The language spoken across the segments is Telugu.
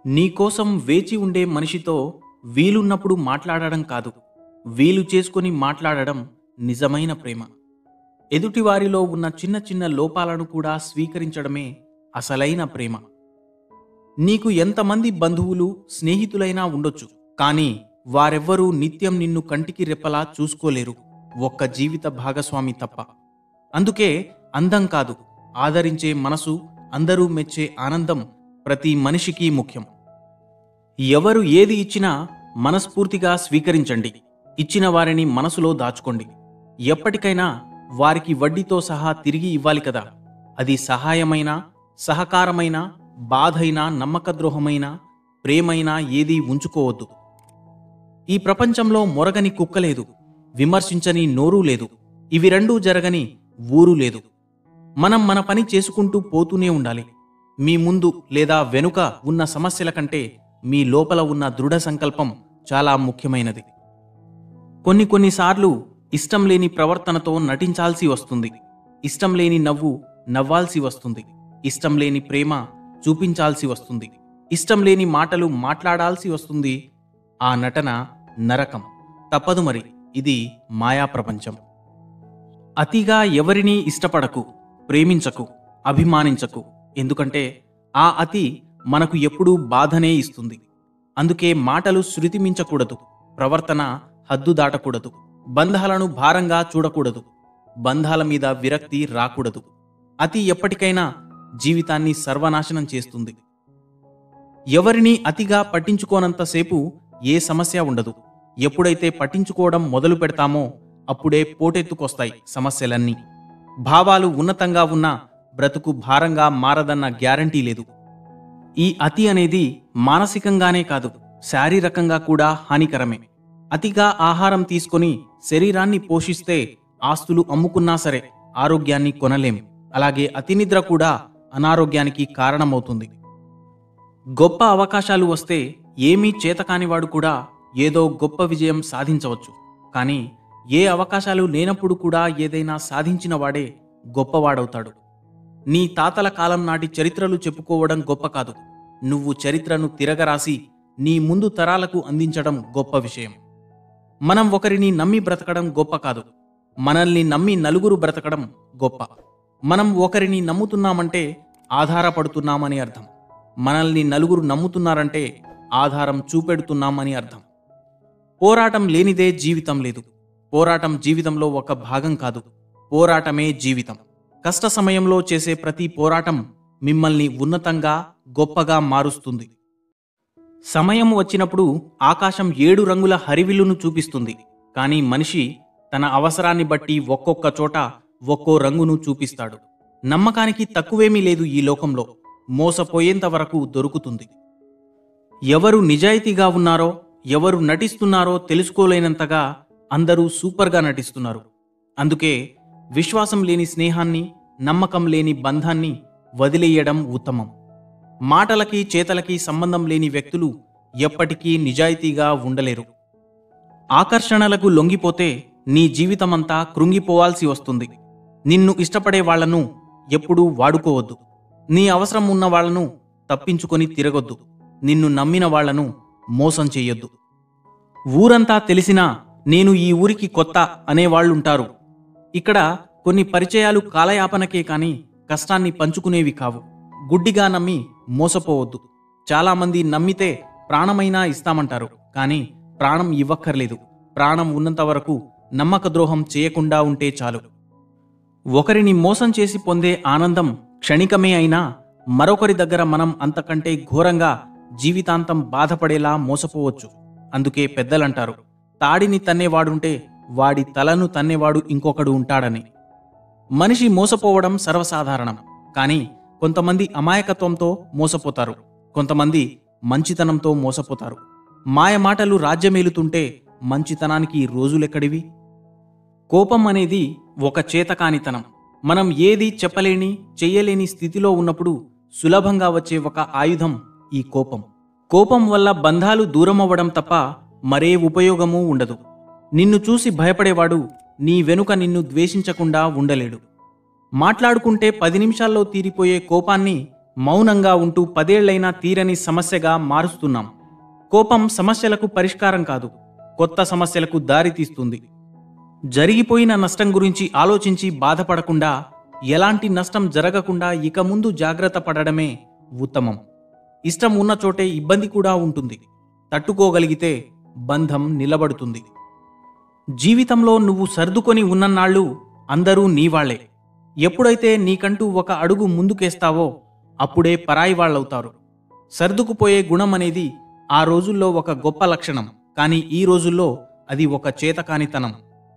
నీకోసం వేచి ఉండే మనిషితో వీలున్నప్పుడు మాట్లాడడం కాదు వీలు చేసుకొని మాట్లాడడం నిజమైన ప్రేమ ఎదుటివారిలో ఉన్న చిన్న చిన్న లోపాలను కూడా స్వీకరించడమే అసలైన ప్రేమ నీకు ఎంతమంది బంధువులు స్నేహితులైనా ఉండొచ్చు కానీ వారెవ్వరూ నిత్యం నిన్ను కంటికి రెప్పలా చూసుకోలేరు ఒక్క జీవిత భాగస్వామి తప్ప అందుకే అందం కాదు ఆదరించే మనసు అందరూ మెచ్చే ఆనందం ప్రతి మనిషికి ముఖ్యం ఎవరు ఏది ఇచ్చినా మనస్ఫూర్తిగా స్వీకరించండి ఇచ్చిన వారిని మనసులో దాచుకోండి ఎప్పటికైనా వారికి వడ్డీతో సహా తిరిగి ఇవ్వాలి కదా అది సహాయమైనా సహకారమైనా బాధైనా నమ్మకద్రోహమైనా ప్రేమైనా ఏదీ ఉంచుకోవద్దు ఈ ప్రపంచంలో మొరగని కుక్క లేదు విమర్శించని నోరు లేదు ఇవి రెండూ జరగని ఊరు లేదు మనం మన పని చేసుకుంటూ పోతూనే ఉండాలి మీ ముందు లేదా వెనుక ఉన్న సమస్యల కంటే మీ లోపల ఉన్న దృఢ సంకల్పం చాలా ముఖ్యమైనది కొన్ని కొన్నిసార్లు ఇష్టం లేని ప్రవర్తనతో నటించాల్సి వస్తుంది ఇష్టం లేని నవ్వు నవ్వాల్సి వస్తుంది ఇష్టం లేని ప్రేమ చూపించాల్సి వస్తుంది ఇష్టం లేని మాటలు మాట్లాడాల్సి వస్తుంది ఆ నటన నరకం తప్పదు మరి ఇది మాయా ప్రపంచం అతిగా ఎవరినీ ఇష్టపడకు ప్రేమించకు అభిమానించకు ఎందుకంటే ఆ అతి మనకు ఎప్పుడూ బాధనే ఇస్తుంది అందుకే మాటలు శృతి మించకూడదు ప్రవర్తన హద్దు దాటకూడదు బంధాలను భారంగా చూడకూడదు బంధాల మీద విరక్తి రాకూడదు అతి ఎప్పటికైనా జీవితాన్ని సర్వనాశనం చేస్తుంది ఎవరిని అతిగా పట్టించుకోనంతసేపు ఏ సమస్య ఉండదు ఎప్పుడైతే పట్టించుకోవడం మొదలు పెడతామో అప్పుడే పోటెత్తుకొస్తాయి సమస్యలన్నీ భావాలు ఉన్నతంగా ఉన్నా బ్రతుకు భారంగా మారదన్న గ్యారంటీ లేదు ఈ అతి అనేది మానసికంగానే కాదు శారీరకంగా కూడా హానికరమే అతిగా ఆహారం తీసుకొని శరీరాన్ని పోషిస్తే ఆస్తులు అమ్ముకున్నా సరే ఆరోగ్యాన్ని కొనలేం అలాగే అతినిద్ర కూడా అనారోగ్యానికి కారణమవుతుంది గొప్ప అవకాశాలు వస్తే ఏమీ చేతకానివాడు కూడా ఏదో గొప్ప విజయం సాధించవచ్చు కానీ ఏ అవకాశాలు లేనప్పుడు కూడా ఏదైనా సాధించిన వాడే గొప్పవాడవుతాడు నీ తాతల కాలం నాటి చరిత్రలు చెప్పుకోవడం గొప్ప కాదు నువ్వు చరిత్రను తిరగరాసి నీ ముందు తరాలకు అందించడం గొప్ప విషయం మనం ఒకరిని నమ్మి బ్రతకడం గొప్ప కాదు మనల్ని నమ్మి నలుగురు బ్రతకడం గొప్ప మనం ఒకరిని నమ్ముతున్నామంటే ఆధారపడుతున్నామని అర్థం మనల్ని నలుగురు నమ్ముతున్నారంటే ఆధారం చూపెడుతున్నామని అర్థం పోరాటం లేనిదే జీవితం లేదు పోరాటం జీవితంలో ఒక భాగం కాదు పోరాటమే జీవితం కష్ట సమయంలో చేసే ప్రతి పోరాటం మిమ్మల్ని ఉన్నతంగా గొప్పగా మారుస్తుంది సమయం వచ్చినప్పుడు ఆకాశం ఏడు రంగుల హరివిల్లును చూపిస్తుంది కానీ మనిషి తన అవసరాన్ని బట్టి ఒక్కొక్క చోట ఒక్కో రంగును చూపిస్తాడు నమ్మకానికి తక్కువేమీ లేదు ఈ లోకంలో మోసపోయేంత వరకు దొరుకుతుంది ఎవరు నిజాయితీగా ఉన్నారో ఎవరు నటిస్తున్నారో తెలుసుకోలేనంతగా అందరూ సూపర్గా నటిస్తున్నారు అందుకే విశ్వాసం లేని స్నేహాన్ని నమ్మకం లేని బంధాన్ని వదిలేయడం ఉత్తమం మాటలకి చేతలకి సంబంధం లేని వ్యక్తులు ఎప్పటికీ నిజాయితీగా ఉండలేరు ఆకర్షణలకు లొంగిపోతే నీ జీవితమంతా కృంగిపోవాల్సి వస్తుంది నిన్ను ఇష్టపడే వాళ్లను ఎప్పుడూ వాడుకోవద్దు నీ అవసరం ఉన్న వాళ్లను తప్పించుకొని తిరగొద్దు నిన్ను నమ్మిన వాళ్లను మోసం చెయ్యొద్దు ఊరంతా తెలిసినా నేను ఈ ఊరికి కొత్త అనేవాళ్లుంటారు ఇక్కడ కొన్ని పరిచయాలు కాలయాపనకే కాని కష్టాన్ని పంచుకునేవి కావు గుడ్డిగా నమ్మి మోసపోవద్దు చాలామంది నమ్మితే ప్రాణమైనా ఇస్తామంటారు కానీ ప్రాణం ఇవ్వక్కర్లేదు ప్రాణం ఉన్నంత వరకు నమ్మక ద్రోహం చేయకుండా ఉంటే చాలు ఒకరిని మోసం చేసి పొందే ఆనందం క్షణికమే అయినా మరొకరి దగ్గర మనం అంతకంటే ఘోరంగా జీవితాంతం బాధపడేలా మోసపోవచ్చు అందుకే పెద్దలంటారు తాడిని తన్నేవాడుంటే వాడి తలను తన్నేవాడు ఇంకొకడు ఉంటాడని మనిషి మోసపోవడం సర్వసాధారణం కానీ కొంతమంది అమాయకత్వంతో మోసపోతారు కొంతమంది మంచితనంతో మోసపోతారు మాయ మాటలు రాజ్యమేలుతుంటే మంచితనానికి రోజులెక్కడివి కోపం అనేది ఒక చేతకానితనం మనం ఏది చెప్పలేని చెయ్యలేని స్థితిలో ఉన్నప్పుడు సులభంగా వచ్చే ఒక ఆయుధం ఈ కోపం కోపం వల్ల బంధాలు దూరమవ్వడం తప్ప మరే ఉపయోగమూ ఉండదు నిన్ను చూసి భయపడేవాడు నీ వెనుక నిన్ను ద్వేషించకుండా ఉండలేడు మాట్లాడుకుంటే పది నిమిషాల్లో తీరిపోయే కోపాన్ని మౌనంగా ఉంటూ పదేళ్లైనా తీరని సమస్యగా మారుస్తున్నాం కోపం సమస్యలకు పరిష్కారం కాదు కొత్త సమస్యలకు దారి తీస్తుంది జరిగిపోయిన నష్టం గురించి ఆలోచించి బాధపడకుండా ఎలాంటి నష్టం జరగకుండా ఇక ముందు జాగ్రత్త పడడమే ఉత్తమం ఇష్టం ఉన్న చోటే ఇబ్బంది కూడా ఉంటుంది తట్టుకోగలిగితే బంధం నిలబడుతుంది జీవితంలో నువ్వు సర్దుకొని ఉన్నన్నాళ్ళు అందరూ నీవాళ్లే ఎప్పుడైతే నీకంటూ ఒక అడుగు ముందుకేస్తావో అప్పుడే పరాయి వాళ్ళవుతారు సర్దుకుపోయే గుణం అనేది ఆ రోజుల్లో ఒక గొప్ప లక్షణం కానీ ఈ రోజుల్లో అది ఒక చేతకానితనం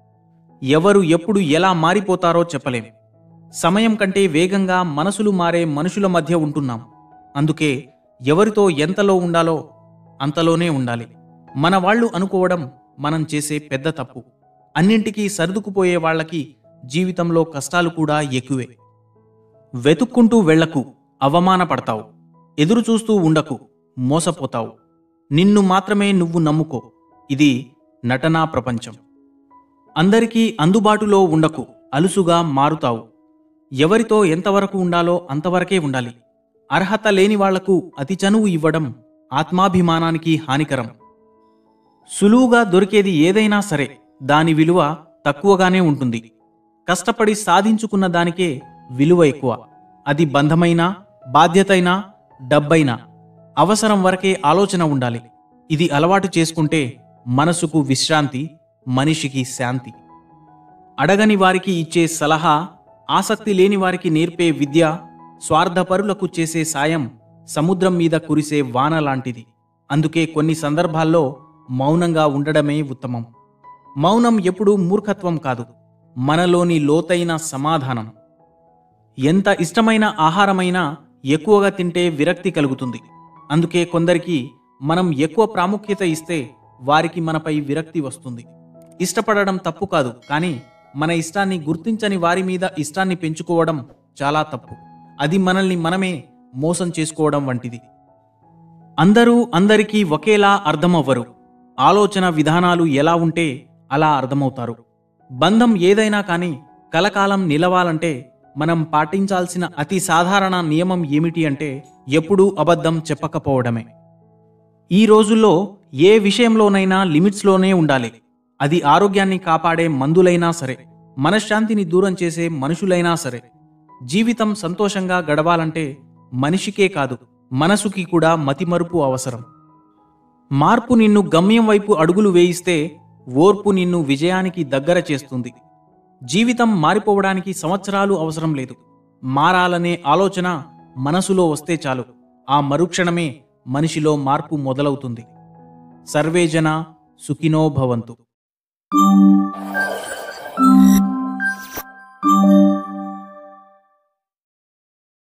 ఎవరు ఎప్పుడు ఎలా మారిపోతారో చెప్పలేం సమయం కంటే వేగంగా మనసులు మారే మనుషుల మధ్య ఉంటున్నాం అందుకే ఎవరితో ఎంతలో ఉండాలో అంతలోనే ఉండాలి మన వాళ్ళు అనుకోవడం మనం చేసే పెద్ద తప్పు అన్నింటికీ సర్దుకుపోయే వాళ్ళకి జీవితంలో కష్టాలు కూడా ఎక్కువే వెతుక్కుంటూ వెళ్లకు అవమానపడతావు ఎదురు చూస్తూ ఉండకు మోసపోతావు నిన్ను మాత్రమే నువ్వు నమ్ముకో ఇది నటనా ప్రపంచం అందరికీ అందుబాటులో ఉండకు అలుసుగా మారుతావు ఎవరితో ఎంతవరకు ఉండాలో అంతవరకే ఉండాలి అర్హత లేని వాళ్లకు అతి చనువు ఇవ్వడం ఆత్మాభిమానానికి హానికరం సులువుగా దొరికేది ఏదైనా సరే దాని విలువ తక్కువగానే ఉంటుంది కష్టపడి సాధించుకున్న దానికే విలువ ఎక్కువ అది బంధమైనా బాధ్యతైనా డబ్బైనా అవసరం వరకే ఆలోచన ఉండాలి ఇది అలవాటు చేసుకుంటే మనసుకు విశ్రాంతి మనిషికి శాంతి అడగని వారికి ఇచ్చే సలహా ఆసక్తి లేని వారికి నేర్పే విద్య స్వార్థపరులకు చేసే సాయం సముద్రం మీద కురిసే వాన లాంటిది అందుకే కొన్ని సందర్భాల్లో మౌనంగా ఉండడమే ఉత్తమం మౌనం ఎప్పుడూ మూర్ఖత్వం కాదు మనలోని లోతైన సమాధానం ఎంత ఇష్టమైన ఆహారమైనా ఎక్కువగా తింటే విరక్తి కలుగుతుంది అందుకే కొందరికి మనం ఎక్కువ ప్రాముఖ్యత ఇస్తే వారికి మనపై విరక్తి వస్తుంది ఇష్టపడడం తప్పు కాదు కానీ మన ఇష్టాన్ని గుర్తించని వారి మీద ఇష్టాన్ని పెంచుకోవడం చాలా తప్పు అది మనల్ని మనమే మోసం చేసుకోవడం వంటిది అందరూ అందరికీ ఒకేలా అర్థమవ్వరు ఆలోచన విధానాలు ఎలా ఉంటే అలా అర్థమవుతారు బంధం ఏదైనా కానీ కలకాలం నిలవాలంటే మనం పాటించాల్సిన అతి సాధారణ నియమం ఏమిటి అంటే ఎప్పుడూ అబద్ధం చెప్పకపోవడమే ఈ రోజుల్లో ఏ విషయంలోనైనా లిమిట్స్లోనే ఉండాలి అది ఆరోగ్యాన్ని కాపాడే మందులైనా సరే మనశ్శాంతిని దూరం చేసే మనుషులైనా సరే జీవితం సంతోషంగా గడవాలంటే మనిషికే కాదు మనసుకి కూడా మతిమరుపు అవసరం మార్పు నిన్ను గమ్యం వైపు అడుగులు వేయిస్తే ఓర్పు నిన్ను విజయానికి దగ్గర చేస్తుంది జీవితం మారిపోవడానికి సంవత్సరాలు అవసరం లేదు మారాలనే ఆలోచన మనసులో వస్తే చాలు ఆ మరుక్షణమే మనిషిలో మార్పు మొదలవుతుంది సర్వేజన సుఖినో భవంతు